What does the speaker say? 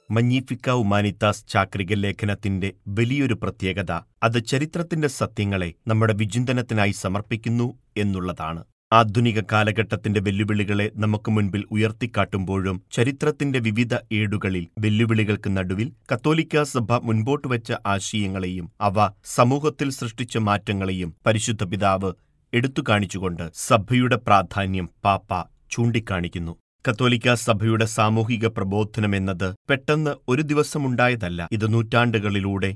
മഞ്ഞിഫിക്ക ഉമാനിത്താസ് ചാക്രിക ലേഖനത്തിന്റെ വലിയൊരു പ്രത്യേകത അത് ചരിത്രത്തിന്റെ സത്യങ്ങളെ നമ്മുടെ വിചിന്തനത്തിനായി സമർപ്പിക്കുന്നു എന്നുള്ളതാണ് ആധുനിക കാലഘട്ടത്തിന്റെ വെല്ലുവിളികളെ നമുക്ക് മുൻപിൽ ഉയർത്തിക്കാട്ടുമ്പോഴും ചരിത്രത്തിന്റെ വിവിധ ഏടുകളിൽ വെല്ലുവിളികൾക്ക് നടുവിൽ കത്തോലിക്ക സഭ മുൻപോട്ട് വെച്ച ആശയങ്ങളെയും അവ സമൂഹത്തിൽ സൃഷ്ടിച്ച മാറ്റങ്ങളെയും പരിശുദ്ധ പിതാവ് എടുത്തു കാണിച്ചുകൊണ്ട് സഭയുടെ പ്രാധാന്യം പാപ്പ ചൂണ്ടിക്കാണിക്കുന്നു കത്തോലിക്ക സഭയുടെ സാമൂഹിക പ്രബോധനം എന്നത് പെട്ടെന്ന് ഒരു ദിവസമുണ്ടായതല്ല ഇത് നൂറ്റാണ്ടുകളിലൂടെ